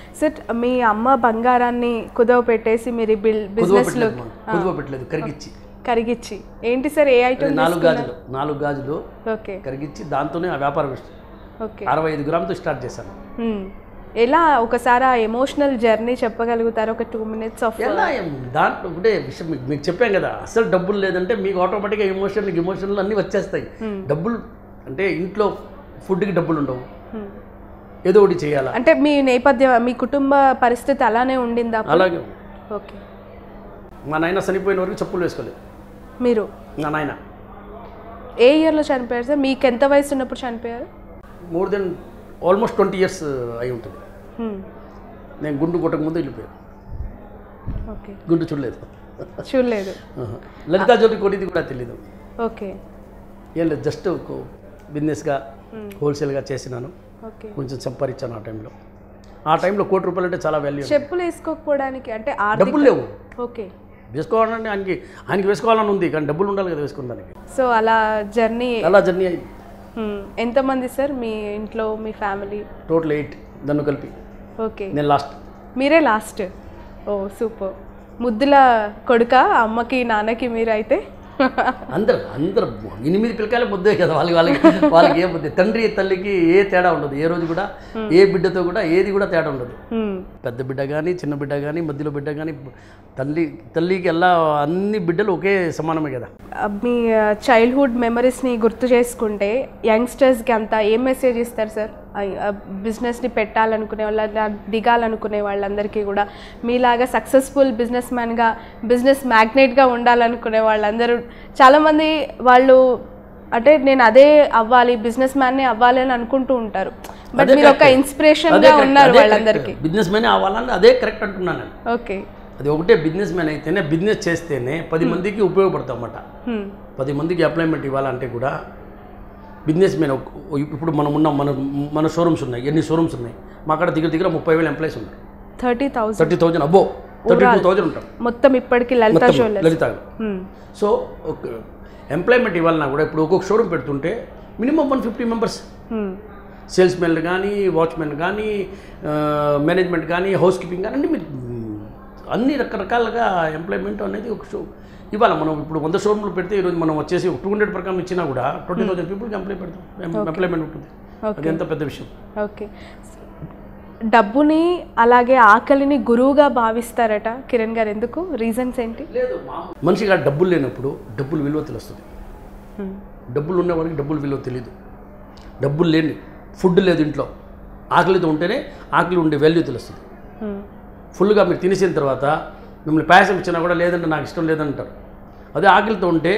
Sir మీ అమ్మ బంగారాన్ని కుదవ పెట్టేసి మీరు బిల్ కుదువ బిజినెస్లో పెట్టలేదు మనం. కుదువ పెట్టలేదు కరిగిచ్చి కరిగిచ్చి ఏంటి సార్ ఏ ఐటమ్ నాలుగు గాజులు నాలుగు గాజులు ఓకే కరిగిచ్చి దాంతోనే ఆ వ్యాపారం ఓకే అరవై ఐదు గ్రాములతో స్టార్ట్ చేశాను మ్మ్. ఎలా ఒకసారి ఆ ఎమోషనల్ జర్నీ చెప్పగలుగుతారు ఒక టూ మినిట్స్ ఆఫ్ ఎలా ఏం దాంట్లో ఒకటే విషయం మీకు మీకు చెప్పాం కదా అసలు డబ్బులు లేదంటే మీకు ఆటోమేటిక్గా ఎమోషన్ ఎమోషన్లు అన్నీ వచ్చేస్తాయి డబ్బులు అంటే ఇంట్లో ఫుడ్కి డబ్బులు ఉండవు ఏదో ఒకటి చేయాలా అంటే మీ నేపథ్యం మీ కుటుంబ పరిస్థితి అలానే ఉండిందా అప్పుడు? అలాగే ఓకే మా నాయన చనిపోయిన వరకు చెప్పులు వేసుకోలేదు మీరు నా నాయన ఏ ఇయర్లో చనిపోయారు సార్ మీకు ఎంత వయసు ఉన్నప్పుడు చనిపోయారు more than almost twenty years అయి ఉంటుంది మ్మ్. నేను గుండు కొట్టక ముందు వెళ్ళిపోయాను ఓకే గుండు చూడలేదు చూడలేదు ఆహా. లలితా జ్యోతి కొట్టింది కూడా తెలియదు ఓకే ఏం లేదు జస్ట్ బిజినెస్గా హోల్సేల్గా చేసినాను ఓకే కొంచెం సంపాదించాను ఆ టైంలో ఆ టైంలో కోటి రూపాయలు అంటే చాలా వాల్యూ చెప్పులు వేసుకోకపోవడానికి అంటే ఆర్థిక డబ్బులు లేవు ఓకే వేసుకోవాలంటే ఆయనకి ఆయనకి వేసుకోవాలని ఉంది కానీ డబ్బులు ఉండాలి కదా వేసుకుందానికి సో అలా జర్నీ అలా జర్నీ అయింది ఎంతమంది సార్ మీ ఇంట్లో మీ ఫ్యామిలీ టోటల్ ఎయిట్ నన్ను కలిపి ఓకే నేను లాస్ట్ మీరే లాస్ట్ ఓ సూపర్ ముద్దుల కొడుక అమ్మకి నాన్నకి మీరైతే అందరు అందరు ఎనిమిది పిల్లకాయలు ముద్దే కదా వాళ్ళకి వాళ్ళకి వాళ్ళకి ఏ బుద్ధి తండ్రి తల్లికి ఏ తేడా ఉండదు ఏ రోజు కూడా ఏ బిడ్డతో కూడా ఏది కూడా తేడా ఉండదు మ్మ్. పెద్ద బిడ్డ కానీ చిన్న బిడ్డ కానీ మధ్యలో బిడ్డ కానీ తల్లి తల్లికి ఎలా అన్ని బిడ్డలు ఒకే సమానమే కదా ఆ, మీ చైల్డ్హుడ్ మెమరీస్ని గుర్తు చేసుకుంటే యంగ్స్టర్స్కి అంతా ఏం మెసేజ్ ఇస్తారు సార్ బిజినెస్ని పెట్టాలనుకునే వాళ్ళ ఇలా దిగాలనుకునే వాళ్ళందరికీ కూడా మీలాగా సక్సెస్ఫుల్ బిజినెస్ మ్యాన్గా బిజినెస్ మ్యాగ్నెట్గా ఉండాలనుకునే వాళ్ళందరూ చాలామంది వాళ్ళు అంటే నేను అదే అవ్వాలి బిజినెస్ మ్యాన్నే అవ్వాలి అని అనుకుంటూ ఉంటారు బట్ మీరు ఒక ఇన్స్పిరేషన్గా ఉన్నారు వాళ్ళందరికీ బిజినెస్ మ్యాన్ అవ్వాలని అదే కరెక్ట్ అంటున్నాను నేను ఓకే అది ఒకటే బిజినెస్ మ్యాన్ అయితేనే బిజినెస్ చేస్తేనే పది మందికి ఉపయోగపడతాం అన్నమాట హ్మ్. పది మందికి ఎంప్లాయ్మెంట్ ఇవ్వాలంటే కూడా బిజినెస్ మ్యాన్ ఇప్పుడు మనం ఉన్న మన మన షోరూమ్స్ ఉన్నాయి ఎన్ని షోరూమ్స్ ఉన్నాయి మా అక్కడ దగ్గర దగ్గర ముప్పై వేల ఎంప్లాయీస్ ఉన్నారు థర్టీ థౌసండ్ థర్టీ థౌజండ్ అబ్బో థర్టీ టూ థౌజండ్ ఉంటారు మొత్తం ఇప్పటికి లలిత మొత్తం జ్యువెలర్స్ లలిత సో ఎంప్లాయ్మెంట్ ఇవ్వాలన్నా కూడా ఇప్పుడు ఒక్కొక్క షోరూమ్ పెడుతుంటే minimum one fifty members sales men కానీ వాచ్మెన్ కానీ మేనేజ్మెంట్ కానీ హౌస్ కీపింగ్ కానీ అన్ని మీరు అన్ని రకరకాలుగా ఎంప్లాయ్మెంట్ అనేది ఒక షో ఇవాళ మనం ఇప్పుడు వంద షోరూమ్లు పెడితే ఈరోజు మనం వచ్చేసి టూ హండ్రెడ్ ప్రకారం ఇచ్చినా కూడా ట్వంటీ థౌసండ్ పీపుల్కి ఎంప్లాయ్ పెడతాం ఎంప్లాయ్మెంట్ ఉంటుంది అది ఎంత పెద్ద విషయం ఓకే డబ్బుని అలాగే ఆకలిని గురువుగా భావిస్తారట కిరణ్ గారు ఎందుకు రీజన్స్ ఏంటి లేదు మనిషిగా డబ్బులు లేనప్పుడు డబ్బులు విలువ తెలుస్తుంది డబ్బులు ఉన్న వారికి డబ్బులు విలువ తెలియదు డబ్బులు లేని ఫుడ్ లేదు ఇంట్లో ఆకలితో ఉంటేనే ఆకలి ఉండే వాల్యూ తెలుస్తుంది Hmm. ఫుల్గా మీరు తినేసిన తర్వాత మిమ్మల్ని పాయసం ఇచ్చినా కూడా లేదంటే నాకు ఇష్టం లేదంటారు అదే ఆకలితో ఉంటే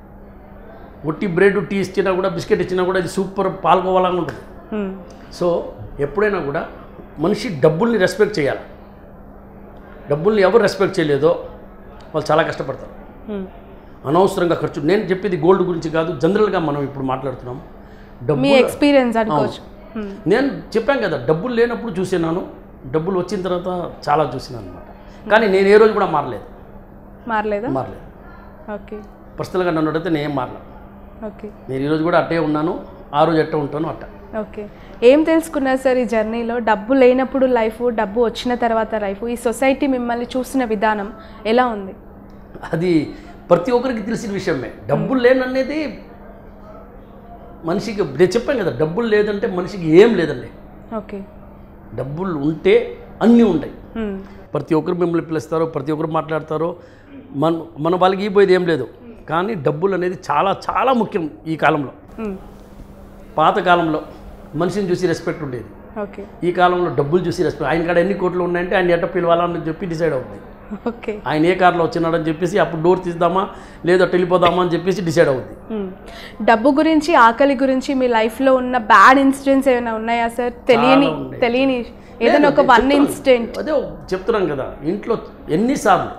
ఒట్టి బ్రెడ్ టీ ఇచ్చినా కూడా బిస్కెట్ ఇచ్చినా కూడా అది సూపర్ పాల్గొవాలని ఉంటుంది Hmm. సో ఎప్పుడైనా కూడా మనిషి డబ్బుల్ని రెస్పెక్ట్ చేయాలి డబ్బుల్ని ఎవరు రెస్పెక్ట్ చేయలేదో వాళ్ళు చాలా కష్టపడతారు Hmm. అనవసరంగా ఖర్చు నేను చెప్పేది గోల్డ్ గురించి కాదు జనరల్గా మనం ఇప్పుడు మాట్లాడుతున్నాం మీ డబ్బు ఎక్స్పీరియన్స్ అనుకోవచ్చు Hmm. నేను చెప్పాను కదా డబ్బులు లేనప్పుడు చూసినాను డబ్బులు వచ్చిన తర్వాత చాలా చూసినాను అనమాట కానీ నేను ఏ రోజు కూడా మారలేదు మారలేదా మారలేదు ఓకే పర్సనల్గా నన్ను అడిగితే నేను ఏం మారలేదు ఓకే నేను ఈరోజు కూడా అట్టే ఉన్నాను ఆ రోజు ఎట్ట ఉంటాను అట్ట ఓకే ఏం తెలుసుకున్నారు సార్ ఈ జర్నీలో డబ్బు లేనప్పుడు లైఫ్ డబ్బు వచ్చిన తర్వాత లైఫ్ ఈ సొసైటీ మిమ్మల్ని చూసిన విధానం ఎలా ఉంది అది ప్రతి ఒక్కరికి తెలిసిన విషయమే డబ్బులు లేననేది మనిషికి నేను చెప్పాను కదా డబ్బులు లేదంటే మనిషికి ఏం లేదండి ఓకే డబ్బులు ఉంటే అన్నీ ఉంటాయి Hmm. ప్రతి ఒక్కరు మిమ్మల్ని పిలుస్తారో ప్రతి ఒక్కరు మాట్లాడతారో మన మన వాళ్ళకి ఇపోయేది ఏం లేదు కానీ డబ్బులు అనేది చాలా చాలా ముఖ్యం ఈ కాలంలో Hmm. పాత కాలంలో మనిషిని చూసి రెస్పెక్ట్ ఉండేది ఓకే ఈ కాలంలో డబ్బులు చూసి రెస్పెక్ట్ ఆయన కాడ ఎన్ని కోట్లు ఉన్నాయంటే ఆయన ఎట్ట పిలవాలని చెప్పి డిసైడ్ అవుతుంది ఓకే ఆయన ఏ కార్లో వచ్చినాడని చెప్పేసి అప్పుడు డోర్ తీద్దామా లేదా అటు వెళ్ళిపోదామా అని చెప్పేసి డిసైడ్ అవుద్ది మ్మ్. డబ్బు గురించి ఆకలి గురించి మీ లైఫ్లో ఉన్న బ్యాడ్ ఇన్సిడెంట్స్ ఏమైనా ఉన్నాయా సార్ తెలియని ఉన్నాయి. తెలియని ఏదైనా ఒక వన్ ఇన్సిడెంట్ అదే చెప్తున్నాం కదా ఇంట్లో ఎన్నిసార్లు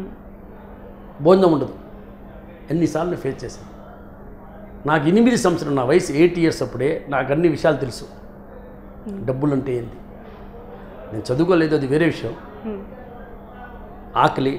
భోజనం ఉండదు ఎన్నిసార్లు ఫేస్ చేశాను నాకు ఎనిమిది సంవత్సరం నా వయసు ఎయిట్ ఇయర్స్ అప్పుడే నాకు అన్ని విషయాలు తెలుసు డబ్బులు అంటే ఏంటి నేను చదువుకోలేదు అది వేరే విషయం ఆకలి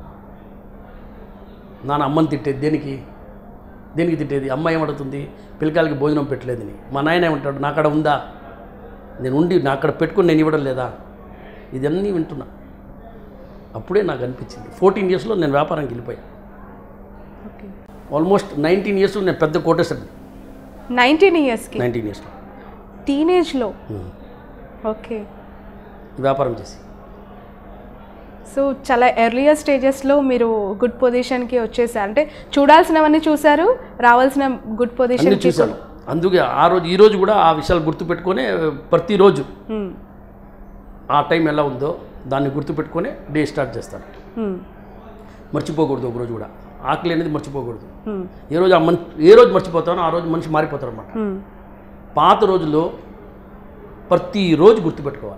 నాన్న అమ్మని తిట్టేది దేనికి దేనికి తిట్టేది అమ్మ ఏమడుతుంది పిల్లకాయలకి భోజనం పెట్టలేదని మా నాయన ఏమంటాడు నాకాడ ఉందా నేను ఉండి నా అక్కడ పెట్టుకుని నేను ఇవ్వడం లేదా ఇదన్నీ వింటున్నా అప్పుడే నాకు అనిపించింది ఫోర్టీన్ ఇయర్స్లో నేను వ్యాపారానికి వెళ్ళిపోయా ఓకే ఆల్మోస్ట్ నైన్టీన్ ఇయర్స్ నేను పెద్ద కోటేశ్వరి నైన్టీన్ ఇయర్స్కి నైన్టీన్ ఇయర్స్లో టీనేజ్లో ఓకే వ్యాపారం చేసి సో చాలా ఎర్లియర్ స్టేజెస్లో మీరు గుడ్ పొజిషన్కి వచ్చేసారు అంటే చూడాల్సినవన్నీ చూసారు రావాల్సిన గుడ్ అన్నీ పొజిషన్కి చూశాను అందుకే ఆ రోజు ఈ రోజు కూడా ఆ విషయాలు గుర్తుపెట్టుకొని ప్రతిరోజు ఆ టైం ఎలా ఉందో దాన్ని గుర్తుపెట్టుకొని డే స్టార్ట్ చేస్తాను మర్చిపోకూడదు ఒక రోజు కూడా ఆకలి అనేది మర్చిపోకూడదు ఏ రోజు ఆ మన్ ఏ రోజు మర్చిపోతానో ఆ రోజు మనిషి మారిపోతారు అనమాట పాత రోజుల్లో ప్రతిరోజు గుర్తుపెట్టుకోవాలి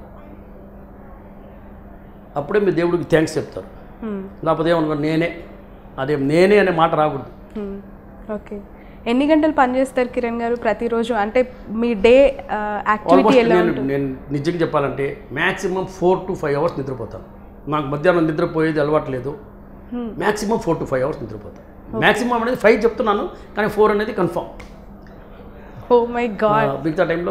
అప్పుడే మీ దేవుడికి థ్యాంక్స్ చెప్తారు లేకపోతే ఏమనుకో నేనే అదే నేనే అనే మాట రాకూడదు ఓకే ఎన్ని గంటలు పనిచేస్తారు కిరణ్ గారు ప్రతిరోజు అంటే మీ డే యాక్టివిటీ ఆల్మోస్ట్ ఎలా నేను ఉంటుంది నేను నిజంగా చెప్పాలంటే maximum four to five hours నిద్రపోతాను నాకు మధ్యాహ్నం నిద్రపోయేది అలవాటు లేదు maximum four to five hours నిద్రపోతాను మ్యాక్సిమం అనేది ఫైవ్ చెప్తున్నాను కానీ ఫోర్ అనేది కన్ఫామ్ ఓ మై గాడ్ మిగతా టైంలో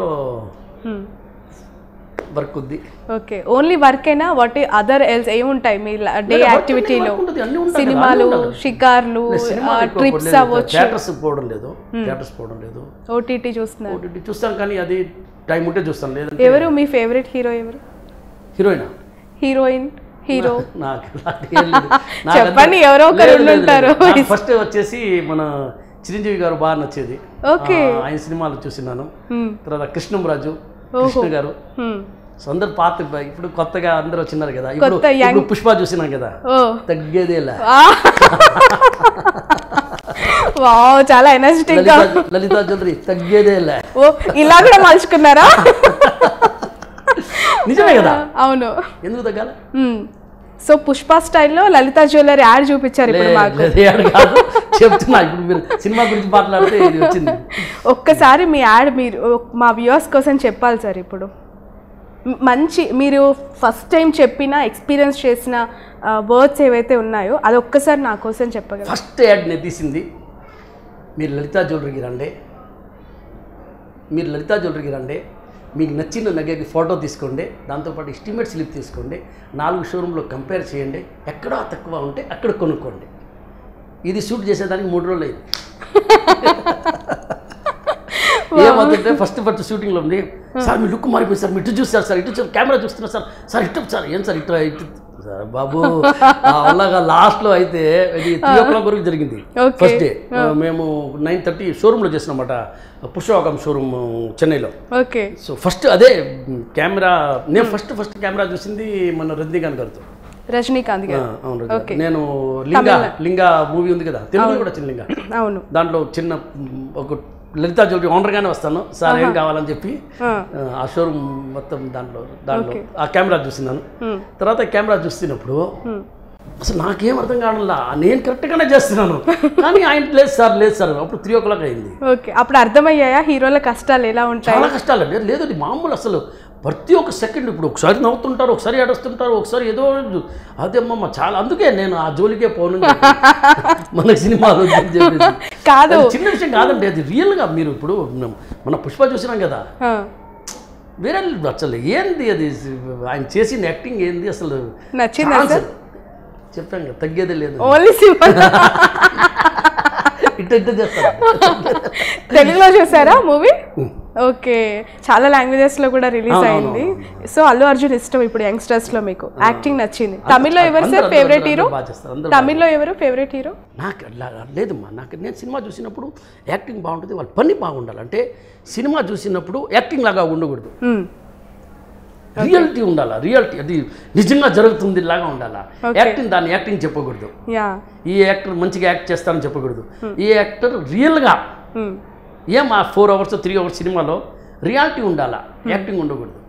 వర్క్ ఉంది ఓకే ఓన్లీ వర్కేనా వాట్ అదర్ ఎల్స్ ఏముంటాయి మీ డే work యాక్టివిటీలో work ఉంటుంది, అన్నీ ఉంటాయి కదా, సినిమాలు అన్నీ ఉండాలి. షికార్లు ట్రిప్స్ అవ్వచ్చు థియేటర్స్ పోవడం లేదు థియేటర్స్ పోవడం లేదు ఓటీటీ చూస్తున్నారు OTT చూస్తాను కానీ అది టైం ఉంటే చూస్తాను లేదంటే ఎవరు మీ ఫేవరెట్ హీరో ఎవరు హీరోయినా హీరోయిన్ హీరో నాకు అలాంటి ఏం లేదు. నాకు చెప్పండి, అంత- ఎవరో ఒకరు లేదు, లేదు, ఉండుంటారు. లేదు. నాకు ఫస్ట్ వచ్చేసి మన చిరంజీవి గారు బాగా నచ్చేది ఓకే ఆ, ఆయన సినిమాలు చూసినాను తర్వాత కృష్ణంరాజు కృష్ణ గారు Hmm. సో అందరు పాత ఇప్పుడు కొత్తగా అందరూ వచ్చినారు కదా ఇప్పుడు కొత్త young- ఇప్పుడు పుష్ప చూసినాం కదా ఓ తగ్గేదేలా వావ్ చాలా ఎనర్జెటిక్ గా లలిత లలితా జ్యువెలరీ తగ్గేదేలా ఓ ఇలా కూడా మలుచుకున్నారా నిజమే కదా అవును ఎందుకు తగ్గాలి సో పుష్ప స్టైల్లో లలిత జ్యువెలరీ యాడ్ చూపించారు ఇప్పుడు మాకు లేదు, ఏడు కాదు చెప్తున్నా ఇప్పుడు మీరు సినిమా గురించి మాట్లాడితే ఇది వచ్చింది ఒక్కసారి మీ యాడ్ మీరు మా వ్యూవర్స్ కోసం చెప్పాలి సార్ ఇప్పుడు మ్- మంచి మీరు ఫస్ట్ టైం చెప్పిన ఎక్స్పీరియన్స్ చేసిన వర్డ్స్ ఏవైతే ఉన్నాయో అది ఒక్కసారి నా కోసం చెప్పగలరు ఫస్ట్ యాడ్ నేను తీసింది మీరు లలితా జ్యువెలరీకి రండి మీరు లలితా జ్యువెలరీకి రండి మీకు నచ్చిన నగకి ఫోటో తీసుకోండి దాంతోపాటు ఎస్టిమేట్ స్లిప్ తీసుకోండి నాలుగు షోరూంలో కంపేర్ చేయండి ఎక్కడో తక్కువ ఉంటే అక్కడ కొనుక్కోండి ఇది షూట్ చేసేదానికి మూడు రోజులు అయింది ఏమవుతుంటే ఫస్ట్ ఫస్ట్ షూటింగ్లో ఉంది సార్ మీ లుక్ మారిపోయింది సార్ మీ ఇటు చూస్తారు సార్ ఇటు చూస్తారు కెమెరా చూస్తున్నారు సార్ సార్ ఇటు సార్ ఏం సార్ ఇటు ఇటు సార్ బాబు అలాగా లాస్ట్లో అయితే ఇది త్రీ ఓ క్లాక్ వరకు జరిగింది Okay. ఫస్ట్ డే మేము నైన్ థర్టీ షోరూంలో చేసినామన్నమాట పుష్పవాకం షోరూమ్ చెన్నైలో ఓకే సో ఫస్ట్ అదే కెమెరా నేను ఫస్ట్ ఫస్ట్ కెమెరా చూసింది మన రజనీకాంత్ గారితో రజనీకాంత్ ఆ, గారు అవును రజనీకాంత్. నేను లింగా లింగా మూవీ ఉంది కదా తెలుగు కూడా వచ్చింది లింగా అవును దాంట్లో చిన్న మ్, ఒక లలితా జ్యువెలరీ ఓనర్గానే వస్తాను సార్ ఏం కావాలని చెప్పి ఆ. ఆ, ఆ షోరూమ్ మొత్తం దాంట్లో దాంట్లో ఆ కెమెరా చూస్తున్నాను తర్వాత కెమెరా చూస్తున్నప్పుడు అసలు నాకేం అర్థం కావడంలా నేను కరెక్ట్గానే చేస్తున్నాను కానీ ఆయన లేదు సార్ లేదు సార్ అప్పుడు త్రీ ఓ క్లాక్ అయింది ఓకే అప్పుడు అర్థమయ్యాయా హీరోల కష్టాలు ఎలా ఉంటాయి చాలా కష్టాలండి లేదు అది మామూలు అసలు ప్రతి ఒక్క సెకండ్ ఇప్పుడు ఒకసారి నవ్వుతుంటారు ఒకసారి ఏడుస్తుంటారు ఒకసారి ఏదో అదే అమ్మమ్మ చాలా అందుకే నేను ఆ జోలికే పోను మన సినిమాలు వద్దని చెప్పేసి. కాదు అది చిన్న విషయం కాదండి అది రియల్గా మీరు ఇప్పుడు మన పుష్ప చూసినాం కదా ఆ, వేరే అసలు ఏంది అది ఆయన చేసిన యాక్టింగ్ ఏంది అసలు నచ్చిందా ఛాన్స్ సార్ చెప్పాం కదా తగ్గేదే లేదు ఓన్లీ సినిమా ఇట్ట ఇట్ట చేస్తారు తెలుగులో చూసారా మూవీ ఓకే చాలా లాంగ్వేజెస్ లో కూడా రిలీజ్ అయింది సో అల్లు అర్జున్ ఇష్టం ఇప్పుడు యంగ్స్టర్స్ లో మీకు యాక్టింగ్ నచ్చింది తమిళ్లో ఎవరు అందరూ- సార్ అందరూ- ఫేవరెట్ అందరూ హీరో బాగా చేస్తారు అందరూ తమిళ్లో ఎవరు ఫేవరెట్ హీరో నాకు అలా లేదమ్మా నాకు నేను సినిమా చూసినప్పుడు యాక్టింగ్ బాగుంటుంది వాళ్ళ పని బాగుండాలి అంటే సినిమా చూసినప్పుడు యాక్టింగ్ లాగా ఉండకూడదు రియాలిటీ ఉండాలా రియాలిటీ అది నిజంగా జరుగుతుంది లాగా ఉండాలా యాక్టింగ్ దాన్ని యాక్టింగ్ చెప్పకూడదు యా ఈ యాక్టర్ మంచిగా యాక్ట్ చేస్తారని చెప్పకూడదు ఈ యాక్టర్ రియల్గా ఏం ఆ ఫోర్ అవర్స్ త్రీ అవర్స్ సినిమాలో రియాలిటీ ఉండాలా యాక్టింగ్ ఉండకూడదు